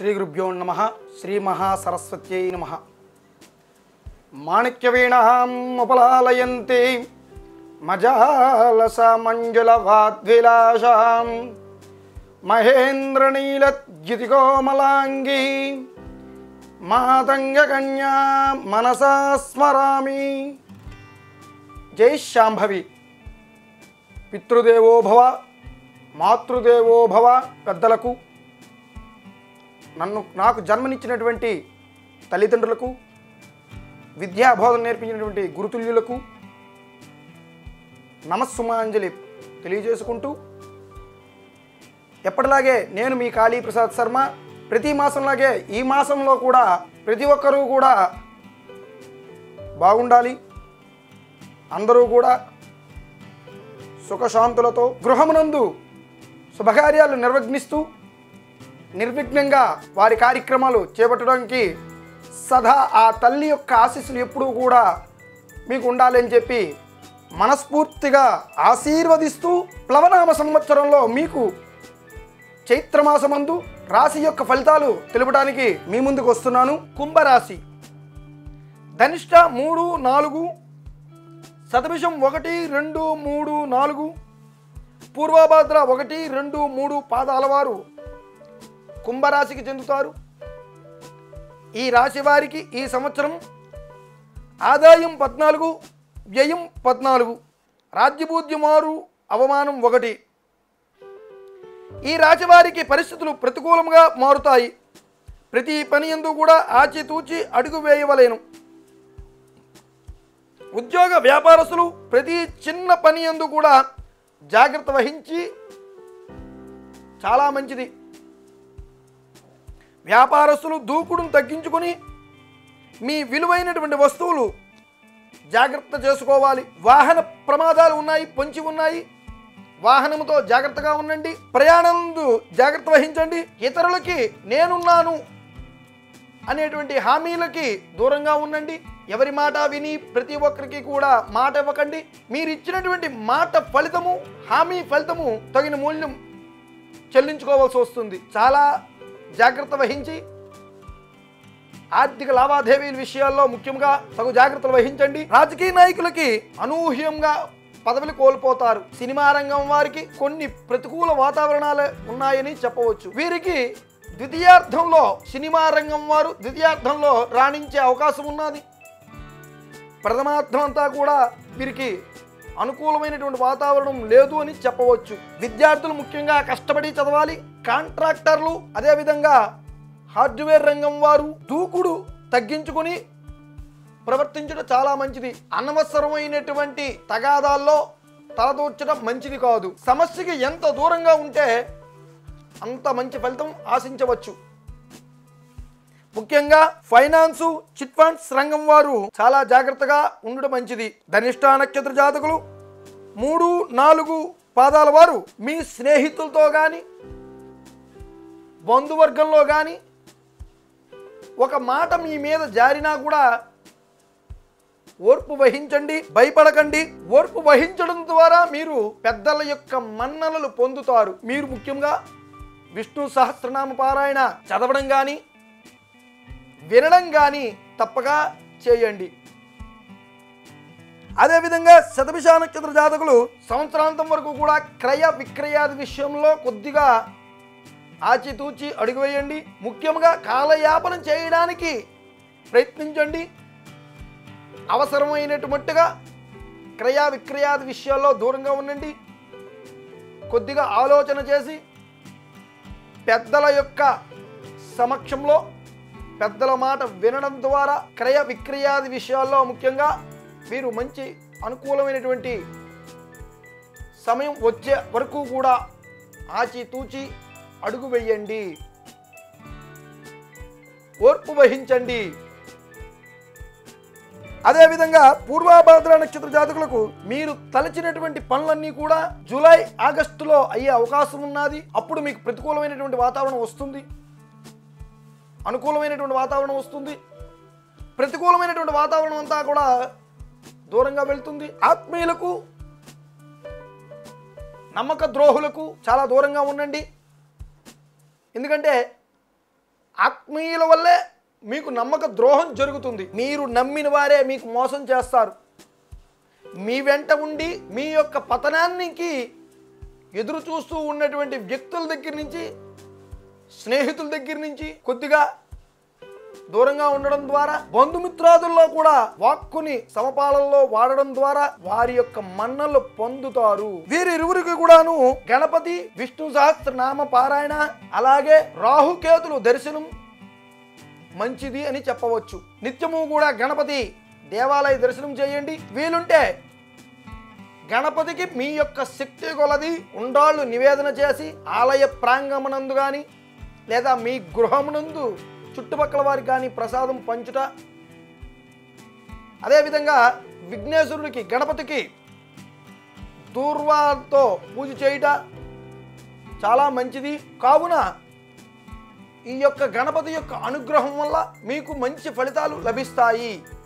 శ్రీ గురుభ్యో నమ శ్రీ మహాసరస్వత్యై నమ మాణిక్యవీణాం ఉపలాలయంతే మజాలస మంజుల వాద్విలాసాం మహేంద్రనీలద్యుతికోమలాంగీ మాతంగకన్యా మనసా స్మరామి జై శాంభవి పితృదేవో భవ మాతృదేవో భవ పెద్దలకు నన్ను నాకు జన్మనిచ్చినటువంటి తల్లిదండ్రులకు విద్యాబోధన నేర్పించినటువంటి గురుతుల్యులకు నమస్సుమాంజలి తెలియజేసుకుంటూ ఎప్పటిలాగే నేను మీ కాళీ ప్రసాద్ శర్మ ప్రతి మాసంలాగే ఈ మాసంలో కూడా ప్రతి ఒక్కరూ కూడా బాగుండాలి అందరూ కూడా సుఖశాంతులతో గృహమునందు శుభకార్యాలు నిర్వగ్నిస్తూ నిర్విఘ్నంగా వారి కార్యక్రమాలు చేపట్టడానికి సదా ఆ తల్లి యొక్క ఆశీస్సులు ఎప్పుడూ కూడా మీకు ఉండాలని చెప్పి మనస్ఫూర్తిగా ఆశీర్వదిస్తూ ప్లవనామ సంవత్సరంలో మీకు చైత్రమాసమందు రాశి యొక్క ఫలితాలు తెలుపడానికి మీ ముందుకు వస్తున్నాను కుంభరాశి ధనిష్ట మూడు నాలుగు శతభిషం ఒకటి రెండు మూడు నాలుగు పూర్వభాద్ర ఒకటి రెండు మూడు పాదాల వారు కుంభరాశికి చెందుతారు ఈ రాశి వారికి ఈ సంవత్సరం ఆదాయం పద్నాలుగు వ్యయం పద్నాలుగు రాజ్యబూద్యమారు అవమానం ఒకటి ఈ రాశి వారికి పరిస్థితులు ప్రతికూలంగా మారుతాయి ప్రతి పని ఎందు కూడా ఆచితూచి అడుగు వేయవలేను ఉద్యోగ వ్యాపారస్తులు ప్రతి చిన్న పని ఎందు కూడా జాగ్రత్త వహించి చాలా మంచిది వ్యాపారస్తులు దూకుడును తగ్గించుకొని మీ విలువైనటువంటి వస్తువులు జాగ్రత్త చేసుకోవాలి వాహన ప్రమాదాలు ఉన్నాయి పొంచి ఉన్నాయి వాహనముతో జాగ్రత్తగా ఉండండి ప్రయాణందు జాగ్రత్త వహించండి ఇతరులకి నేనున్నాను అనేటువంటి హామీలకి దూరంగా ఉండండి ఎవరి మాట విని ప్రతి ఒక్కరికి కూడా మాట ఇవ్వకండి మీరు ఇచ్చినటువంటి మాట ఫలితము హామీ ఫలితము తగిన మూల్యం చెల్లించుకోవాల్సి వస్తుంది చాలా జాగ్రత్త వహించి ఆర్థిక లావాదేవీల విషయాల్లో ముఖ్యంగా తగు జాగ్రత్తలు వహించండి రాజకీయ నాయకులకి అనూహ్యంగా పదవులు కోల్పోతారు సినిమా రంగం వారికి కొన్ని ప్రతికూల వాతావరణాలు ఉన్నాయని చెప్పవచ్చు వీరికి ద్వితీయార్థంలో సినిమా రంగం వారు ద్వితీయార్థంలో రాణించే అవకాశం ఉన్నది ప్రథమార్థం అంతా కూడా వీరికి అనుకూలమైనటువంటి వాతావరణం లేదు అని చెప్పవచ్చు విద్యార్థులు ముఖ్యంగా కష్టపడి చదవాలి కాంట్రాక్టర్లు అదేవిధంగా హార్డ్వేర్ రంగం వారు దూకుడు తగ్గించుకొని ప్రవర్తించడం చాలా మంచిది అనవసరమైనటువంటి తగాదాల్లో తలదూర్చడం మంచిది కాదు సమస్యకి ఎంత దూరంగా ఉంటే అంత మంచి ఫలితం ఆశించవచ్చు ముఖ్యంగా ఫైనాన్సు చిట్ ఫండ్స్ రంగం వారు చాలా జాగ్రత్తగా ఉండడం మంచిది ధనిష్ట నక్షత్ర జాతకులు మూడు నాలుగు పాదాల వారు మీ స్నేహితులతో కానీ బంధువర్గంలో కానీ ఒక మాట మీ మీద జారినా కూడా ఓర్పు వహించండి భయపడకండి ఓర్పు వహించడం ద్వారా మీరు పెద్దల యొక్క మన్ననలు పొందుతారు మీరు ముఖ్యంగా విష్ణు సహస్రనామ పారాయణ చదవడం కానీ వినడం కానీ తప్పగా చేయండి అదేవిధంగా శతభిష నక్షత్ర జాతకులు సంవత్సరాంతం వరకు కూడా క్రయ విక్రయాది విషయంలో కొద్దిగా ఆచితూచి అడుగు వేయండి ముఖ్యంగా కాలయాపన చేయడానికి ప్రయత్నించండి అవసరమైనటువంటిగా క్రయ విక్రయాది విషయాల్లో దూరంగా ఉండండి కొద్దిగా ఆలోచన చేసి పెద్దల యొక్క సమక్షంలో పెద్దల మాట వినడం ద్వారా క్రయ విక్రయాది విషయాల్లో ముఖ్యంగా మీరు మంచి అనుకూలమైనటువంటి సమయం వచ్చే వరకు కూడా ఆచితూచి అడుగు వేయండి ఓర్పు వహించండి అదేవిధంగా పూర్వాభాద్ర నక్షత్ర జాతకులకు మీరు తలచినటువంటి పనులన్నీ కూడా జూలై ఆగస్టులో అయ్యే అవకాశం ఉన్నది అప్పుడు మీకు ప్రతికూలమైనటువంటి వాతావరణం వస్తుంది అనుకూలమైనటువంటి వాతావరణం వస్తుంది ప్రతికూలమైనటువంటి వాతావరణం అంతా కూడా దూరంగా వెళ్తుంది ఆత్మీయులకు నమ్మక ద్రోహులకు చాలా దూరంగా ఉండండి ఎందుకంటే ఆత్మీయుల వల్లే మీకు నమ్మక ద్రోహం జరుగుతుంది మీరు నమ్మిన వారే మీకు మోసం చేస్తారు మీ వెంట ఉండి మీ యొక్క పతనానికి ఎదురు చూస్తూ ఉన్నటువంటి వ్యక్తుల దగ్గర నుంచి స్నేహితుల దగ్గర నుంచి కొద్దిగా దూరంగా ఉండడం ద్వారా బంధుమిత్రాదుల్లో కూడా వాక్కుని సమపాలనలో వాడడం ద్వారా వారి యొక్క మన్నలు పొందుతారు వీరిరువురికి కూడాను గణపతి విష్ణు సహస్రనామ పారాయణ అలాగే రాహుకేతులు దర్శనం మంచిది అని చెప్పవచ్చు నిత్యము కూడా గణపతి దేవాలయ దర్శనం చేయండి వీలుంటే గణపతికి మీ యొక్క శక్తి కొలది ఉండాళ్ళు నివేదన చేసి ఆలయ ప్రాంగణమునందు కానీ లేదా మీ గృహమునందు చుట్టుపక్కల వారికి కానీ ప్రసాదం పంచుట అదేవిధంగా విఘ్నేశ్వరుడికి గణపతికి దూర్వాతో పూజ చేయుట చాలా మంచిది కావున ఈ యొక్క గణపతి యొక్క అనుగ్రహం వల్ల మీకు మంచి ఫలితాలు లభిస్తాయి